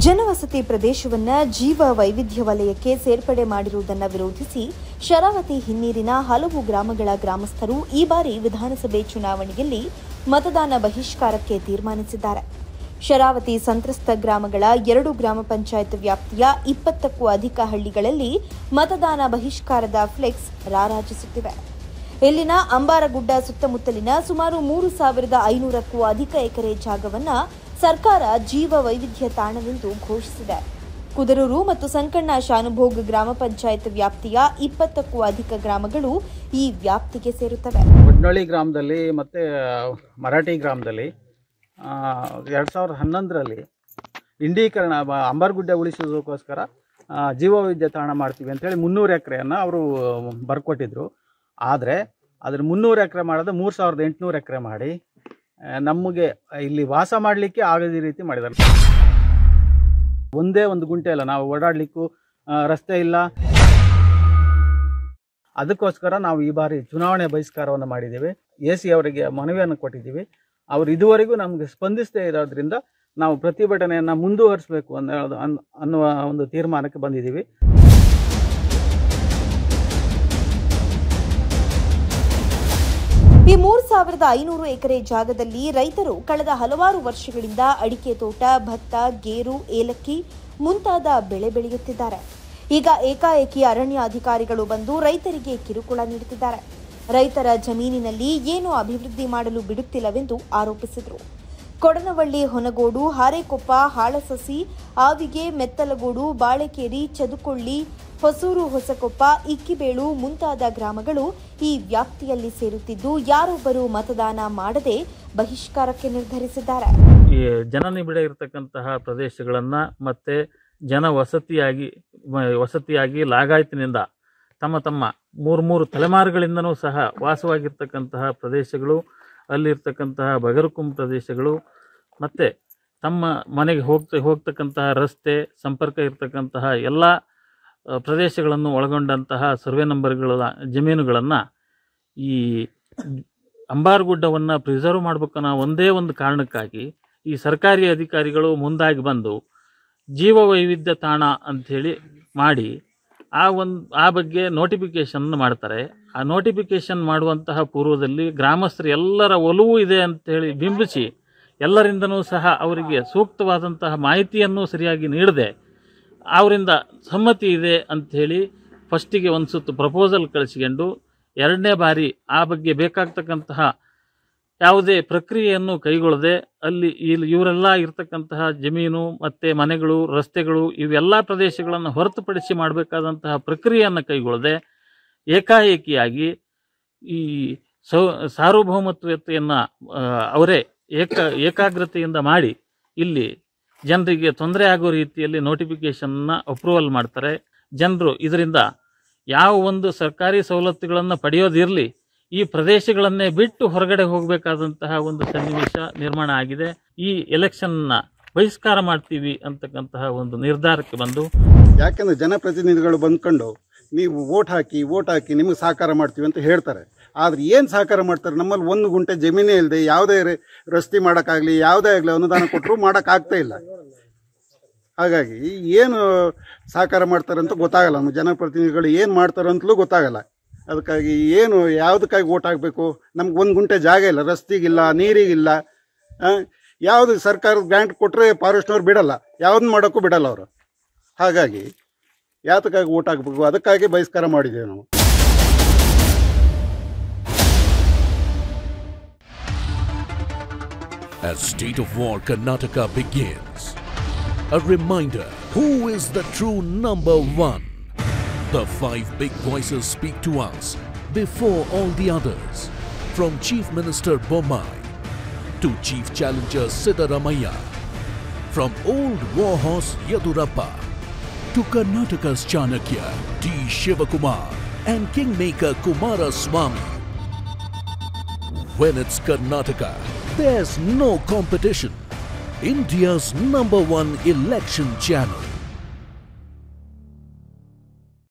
ಜನವಸತಿ ಪ್ರದೇಶವನ್ನ ಜೀವ ವೈವಿಧ್ಯ ವಲಯಕ್ಕೆ ಸೇರ್ಪಡೆ ಮಾಡಿರುವುದನ್ನು ವಿರೋಧಿಸಿ ಶರಾವತಿ ಹಿನ್ನೀರಿನ ಹಲವು ಗ್ರಾಮಗಳ ಗ್ರಾಮಸ್ಥರು ಈ ಬಾರಿ ವಿಧಾನಸಭೆ ಚುನಾವಣೆಯಲ್ಲಿ ಮತದಾನ ಬಹಿಷ್ಕಾರಕ್ಕೆ ತೀರ್ಮಾನಿಸಿದ್ದಾರೆ ಶರಾವತಿ ಸಂತ್ರಸ್ತ ಗ್ರಾಮಗಳ ಎರಡು ಗ್ರಾಮ ಪಂಚಾಯತ್ ವ್ಯಾಪ್ತಿಯ ಇಪ್ಪತ್ತಕ್ಕೂ ಅಧಿಕ ಹಳ್ಳಿಗಳಲ್ಲಿ ಮತದಾನ ಬಹಿಷ್ಕಾರದ ಫ್ಲೆಕ್ಸ್ ರಾರಾಜಿಸುತ್ತಿವೆ ಇಲ್ಲಿನ ಅಂಬಾರಗುಡ್ಡ ಸುತ್ತಮುತ್ತಲಿನ ಸುಮಾರು ಮೂರು ಸಾವಿರದ ಐನೂರಕ್ಕೂ ಅಧಿಕ ಎಕರೆ ಜಾಗವನ್ನ ಸರ್ಕಾರ ಜೀವ ವೈವಿಧ್ಯ ತಾಣವೆಂದು ಘೋಷಿಸಿದೆ ಕುದರೂರು ಮತ್ತು ಸಂಕಣ್ಣ ಶಾನುಭೋಗ್ ಗ್ರಾಮ ಪಂಚಾಯತ್ ವ್ಯಾಪ್ತಿಯ ಇಪ್ಪತ್ತಕ್ಕೂ ಅಧಿಕ ಗ್ರಾಮಗಳು ಈ ವ್ಯಾಪ್ತಿಗೆ ಸೇರುತ್ತವೆ ಒಡ್ನಳ್ಳಿ ಗ್ರಾಮದಲ್ಲಿ ಮತ್ತು ಮರಾಠಿ ಗ್ರಾಮದಲ್ಲಿ ಎರಡು ಸಾವಿರದ ಹನ್ನೊಂದರಲ್ಲಿ ಇಂಡೀಕರಣ ಬ- ಅಂಬಾರಗುಡ್ಡೆ ಉಳಿಸೋದಕ್ಕೋಸ್ಕರ ಆ, ಜೀವವೈದ್ಯ ತಾಣ ಮಾಡ್ತೀವಿ ಅಂತೇಳಿ ಮುನ್ನೂರು ಎಕರೆಯನ್ನು ಅವರು ಬರ್ಕೊಟ್ಟಿದ್ರು ಆದರೆ ಅದ್ರ ಮುನ್ನೂರು ಎಕರೆ ಮಾಡೋದು ಮೂರು ಸಾವಿರದ ಎಂಟುನೂರು ಎಕರೆ ಮಾಡಿ ಆ, ನಮಗೆ ಇಲ್ಲಿ ವಾಸ ಮಾಡಲಿಕ್ಕೆ ಆಗದ ರೀತಿ ಮಾಡಿದ್ದಾರೆ ಒಂದೇ ಒಂದು ಗುಂಟೆ ಇಲ್ಲ ನಾವು ಓಡಾಡಲಿಕ್ಕೂ ರಸ್ತೆ ಇಲ್ಲ ಅದಕ್ಕೋಸ್ಕರ ನಾವು ಈ ಬಾರಿ ಚುನಾವಣೆ ಬಹಿಷ್ಕಾರವನ್ನು ಮಾಡಿದ್ದೀವಿ ಎ ಸಿ ಅವರಿಗೆ ಮನವಿಯನ್ನು ಕೊಟ್ಟಿದ್ದೀವಿ ಅವರು ಇದುವರೆಗೂ ನಮಗೆ ಸ್ಪಂದಿಸದೇ ಇರೋದ್ರಿಂದ ನಾವು ಪ್ರತಿಭಟನೆಯನ್ನು ಮುಂದುವರಿಸಬೇಕು ಅನ್ನೋದು ಅನ್- ಅನ್ನುವ ಒಂದು ತೀರ್ಮಾನಕ್ಕೆ ಬಂದಿದ್ದೀವಿ ಈ ಮೂರು ಸಾವಿರದ ಐನೂರು ಎಕರೆ ಜಾಗದಲ್ಲಿ ರೈತರು ಕಳೆದ ಹಲವಾರು ವರ್ಷಗಳಿಂದ ಅಡಿಕೆ ತೋಟ ಭತ್ತ ಗೇರು ಏಲಕ್ಕಿ ಮುಂತಾದ ಬೆಳೆ ಬೆಳೆಯುತ್ತಿದ್ದಾರೆ ಈಗ ಏಕಾಏಕಿ ಅರಣ್ಯ ಅಧಿಕಾರಿಗಳು ಬಂದು ರೈತರಿಗೆ ಕಿರುಕುಳ ನೀಡುತ್ತಿದ್ದಾರೆ ರೈತರ ಜಮೀನಿನಲ್ಲಿ ಏನು ಅಭಿವೃದ್ಧಿ ಮಾಡಲು ಬಿಡುತ್ತಿಲ್ಲವೆಂದು ಆರೋಪಿಸಿದರು ಕೊಡನವಳ್ಳಿ ಹೊನಗೋಡು ಹಾರೇಕೊಪ್ಪ ಹಾಳಸಸಿ ಆವಿಗೆ ಮೆತ್ತಲಗೋಡು ಬಾಳೆಕೇರಿ ಚದುಕೊಳ್ಳಿ ಹೊಸೂರು ಹೊಸಕೊಪ್ಪ ಇಕ್ಕಿಬೇಳು ಮುಂತಾದ ಗ್ರಾಮಗಳು ಈ ವ್ಯಾಪ್ತಿಯಲ್ಲಿ ಸೇರುತ್ತಿದ್ದು ಯಾರೊಬ್ಬರು ಮತದಾನ ಮಾಡದೆ ಬಹಿಷ್ಕಾರಕ್ಕೆ ನಿರ್ಧರಿಸಿದ್ದಾರೆ ಈ ಜನನಿಬಿಡ ಇರತಕ್ಕಂತಹ ಪ್ರದೇಶಗಳನ್ನು ಮತ್ತು ಜನ ವಸತಿಯಾಗಿ ಮ- ವಸತಿಯಾಗಿ ಲಾಗಾಯತಿನಿಂದ ತಮ್ಮ ತಮ್ಮ ಮೂರು ಮೂರು ತಲೆಮಾರುಗಳಿಂದನೂ ಸಹ ವಾಸವಾಗಿರ್ತಕ್ಕಂತಹ ಪ್ರದೇಶಗಳು ಅಲ್ಲಿರ್ತಕ್ಕಂತಹ ಬಗರುಕುಂ ಪ್ರದೇಶಗಳು ಮತ್ತು ತಮ್ಮ ಮನೆಗೆ ಹೋಗ್ತ ಹೋಗ್ತಕ್ಕಂತಹ ರಸ್ತೆ ಸಂಪರ್ಕ ಇರತಕ್ಕಂತಹ ಎಲ್ಲ ಆ, ಪ್ರದೇಶಗಳನ್ನು ಒಳಗೊಂಡಂತಹ ಸರ್ವೆ ನಂಬರ್ಗಳ ಜಮೀನುಗಳನ್ನು ಈ ಅಂಬಾರಗುಡ್ಡವನ್ನು ಪ್ರಿಸರ್ವ್ ಮಾಡ್ಬೇಕನ್ನೋ ಒಂದೇ ಒಂದು ಕಾರಣಕ್ಕಾಗಿ ಈ ಸರ್ಕಾರಿ ಅಧಿಕಾರಿಗಳು ಮುಂದಾಗಿ ಬಂದು ಜೀವ ವೈವಿಧ್ಯ ತಾಣ ಅಂಥೇಳಿ ಮಾಡಿ ಆ ಒಂದು ಆ ಬಗ್ಗೆ ನೋಟಿಫಿಕೇಶನ್ ಮಾಡ್ತಾರೆ ಆ ನೋಟಿಫಿಕೇಶನ್ ಮಾಡುವಂತಹ ಪೂರ್ವದಲ್ಲಿ ಗ್ರಾಮಸ್ಥರು ಎಲ್ಲರ ಒಲವು ಇದೆ ಅಂತೇಳಿ ಬಿಂಬಿಸಿ ಎಲ್ಲರಿಂದನೂ ಸಹ ಅವರಿಗೆ ಸೂಕ್ತವಾದಂತಹ ಮಾಹಿತಿಯನ್ನು ಸರಿಯಾಗಿ ನೀಡದೆ ಅವರಿಂದ ಸಮ್ಮತಿ ಇದೆ ಅಂಥೇಳಿ ಫಸ್ಟಿಗೆ ಒಂದು ಸುತ್ತು ಪ್ರಪೋಸಲ್ ಕಳಿಸ್ಕೊಂಡು ಎರಡನೇ ಬಾರಿ ಆ ಬಗ್ಗೆ ಬೇಕಾಗ್ತಕ್ಕಂತಹ ಯಾವುದೇ ಪ್ರಕ್ರಿಯೆಯನ್ನು ಕೈಗೊಳ್ಳದೆ ಅಲ್ಲಿ ಇಲ್ಲಿ ಇವರೆಲ್ಲ ಇರ್ತಕ್ಕಂತಹ ಜಮೀನು ಮತ್ತು ಮನೆಗಳು ರಸ್ತೆಗಳು ಇವೆಲ್ಲ ಪ್ರದೇಶಗಳನ್ನು ಹೊರತುಪಡಿಸಿ ಮಾಡಬೇಕಾದಂತಹ ಪ್ರಕ್ರಿಯೆಯನ್ನು ಕೈಗೊಳ್ಳದೆ ಏಕಾಏಕಿಯಾಗಿ ಈ ಸೌ ಸಾರ್ವಭೌಮತ್ವತೆಯನ್ನು ಆ, ಅವರೇ ಏಕ ಏಕಾಗ್ರತೆಯಿಂದ ಮಾಡಿ ಇಲ್ಲಿ ಜನರಿಗೆ ತೊಂದರೆ ಆಗೋ ರೀತಿಯಲ್ಲಿ ನೋಟಿಫಿಕೇಶನ್ನ ಅಪ್ರೂವಲ್ ಮಾಡ್ತಾರೆ ಜನರು ಇದರಿಂದ ಯಾವ ಒಂದು ಸರ್ಕಾರಿ ಸವಲತ್ತುಗಳನ್ನು ಪಡೆಯೋದಿರಲಿ ಈ ಪ್ರದೇಶಗಳನ್ನೇ ಬಿಟ್ಟು ಹೊರಗಡೆ ಹೋಗಬೇಕಾದಂತಹ ಒಂದು ಸನ್ನಿವೇಶ ನಿರ್ಮಾಣ ಆಗಿದೆ ಈ ಎಲೆಕ್ಷನ್ನ ಬಹಿಷ್ಕಾರ ಮಾಡ್ತೀವಿ ಅಂತಕ್ಕಂತಹ ಒಂದು ನಿರ್ಧಾರಕ್ಕೆ ಬಂದು ಯಾಕೆಂದ್ರೆ ಜನಪ್ರತಿನಿಧಿಗಳು ಬಂದ್ಕೊಂಡು ನೀವು ವೋಟ್ ಹಾಕಿ ವೋಟ್ ಹಾಕಿ ನಿಮಗೆ ಸಹಕಾರ ಮಾಡ್ತೀವಿ ಅಂತ ಹೇಳ್ತಾರೆ ಆದ್ರೆ ಏನು ಸಹಕಾರ ಮಾಡ್ತಾರೆ ನಮ್ಮಲ್ಲಿ ಒಂದು ಗುಂಟೆ ಜಮೀನೇ ಇಲ್ಲದೆ ಯಾವುದೇ ರೆ- ರಸ್ತೆ ಮಾಡೋಕ್ಕಾಗಲಿ ಯಾವುದೇ ಆಗಲಿ ಅನುದಾನ ಕೊಟ್ಟರು ಮಾಡೋಕ್ಕಾಗ್ತಾ ಇಲ್ಲ ಹಾಗಾಗಿ ಏನು ಸಹಕಾರ ಮಾಡ್ತಾರೆ ಅಂತ ಗೊತ್ತಾಗಲ್ಲ ನಮ್ಮ ಜನಪ್ರತಿನಿಧಿಗಳು ಏನು ಮಾಡ್ತಾರೆ ಅಂತಲೂ ಗೊತ್ತಾಗಲ್ಲ ಅದಕ್ಕಾಗಿ ಏನು ಯಾವುದಕ್ಕಾಗಿ ವೋಟ್ ಹಾಕಬೇಕು ನಮ್ಗೆ ಒಂದು ಗುಂಟೆ ಜಾಗ ಇಲ್ಲ ರಸ್ತೆಗಿಲ್ಲ ನೀರಿಗಿಲ್ಲ ಆ, ಯಾವುದು ಸರ್ಕಾರದ ಗ್ರಾಂಟ್ ಕೊಟ್ಟರೆ ಫಾರೆಸ್ಟ್ನವ್ರು ಬಿಡಲ್ಲ ಯಾವ್ದನ್ನ ಮಾಡೋಕ್ಕೂ ಬಿಡಲ್ಲ ಅವರು ಹಾಗಾಗಿ ಯಾತಕ್ಕಾಗಿ ಓಟ್ ಹಾಕಬೇಕು ಅದಕ್ಕಾಗಿ ಬಹಿಷ್ಕಾರ ಮಾಡಿದ್ದೇವೆ ನಾವು As State of War Karnataka begins, a reminder who is the true number one? The five big voices speak to us before all the others. From Chief Minister Bommai to Chief Challenger Siddharamaiah, from old warhorse Yadurappa to Karnataka's Chanakya T. Shivakumar and Kingmaker Kumara Swami. When it's Karnataka, there's no competition. India's number one election channel.